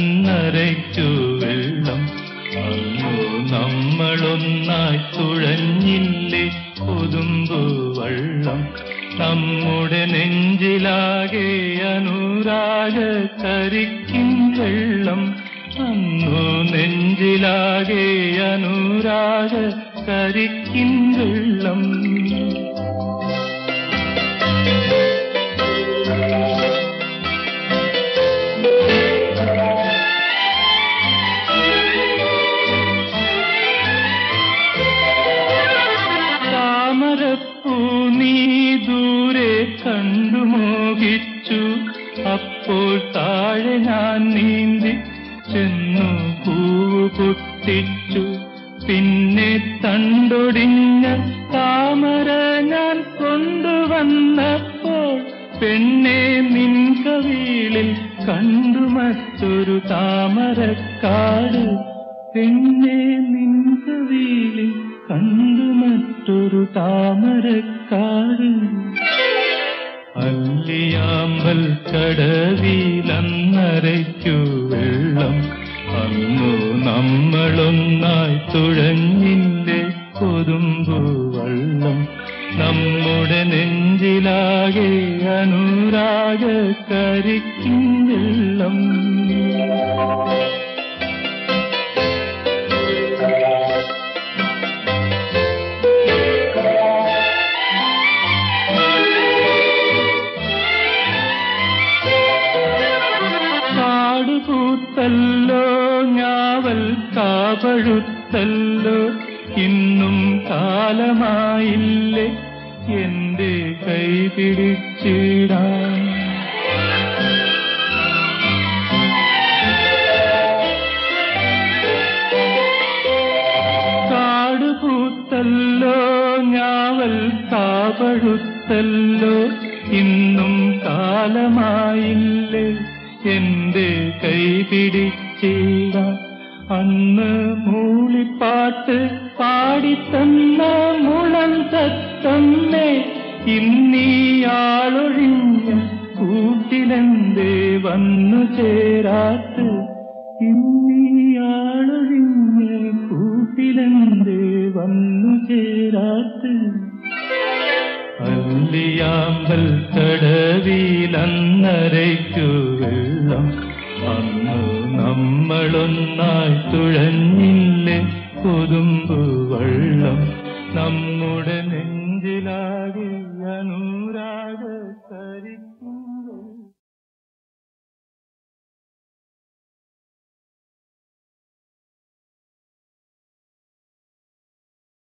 അന്നരയ്ക്കു വെള്ളം അന്നു നമ്മളൊന്നായി തുഴഞ്ഞില്ലേ കൊതുമ്പു വള്ളം നമ്മുടെ നെഞ്ചിലാകെ അനുരാഗ കരിക്കിൻ വെള്ളം അന്നു നെഞ്ചിലാകെ അനുരാഗ കരിക്കിൻ വെള്ളം താമരപ്പൂ നീ ദൂരെ കണ്ടു മോഹിച്ചു അപ്പോൾ താഴെ ഞാൻ നീന്തി ചെന്നു പൂവ് പൊട്ടിച്ചു പിന്നെ തണ്ടൊടിഞ്ഞ താമര ഞാൻ കൊണ്ടുവന്നപ്പോൾ പെണ്ണെ നിൻ കവിളിൽ കണ്ടു മറ്റൊരു താമരക്കാട് പെണ്ണെ നിൻ കവിളിൽ കണ്ടു മറ്റൊരു താമരക്കാട് അല്ലിയാമ്പൽ കടവിലന്നരയ്ക്കു വെള്ളം അന്നു നമ്മളൊന്നായി തുഴഞ്ഞില്ലേ കൊതുമ്പു വള്ളം നമ്മുടെ നെഞ്ചിലാകെ അനുരാഗ കരിക്കും വെള്ളം കാടുപൂത്തല്ലോ ഞാവൽ കാപഴുത്തല്ലോ ഇന്നും കാലമായില്ലേ എന്റെ കൈ പിടിച്ചിടാൻ കാടുപൂത്തല്ലോ ഞാവൽ കാപഴുത്തല്ലോ ഇന്നും കാലമായില്ലേ എന്റെ കൈ പിടിച്ചിടാൻ അന്ന് മൂളിപ്പാട്ട് പാടിത്തന്ന മുളം തത്തമ്മേ ഇന്നീയാളൊഴിഞ്ഞ കൂട്ടിലെന്തേ വന്നു ചേരാത്ത് ഇന്നീയാളൊഴിഞ്ഞ കൂട്ടിലെന്തേ വന്നു ചേരാത്ത് അല്ലിയാമ്പൽ കടവിലന്നരയ്ക്കു വെള്ളം അന്നു നമ്മളൊന്നായി തുഴഞ്ഞില്ലേ കൊതുമ്പു വള്ളം നമ്മുടെ നെഞ്ചിലാകെ അനു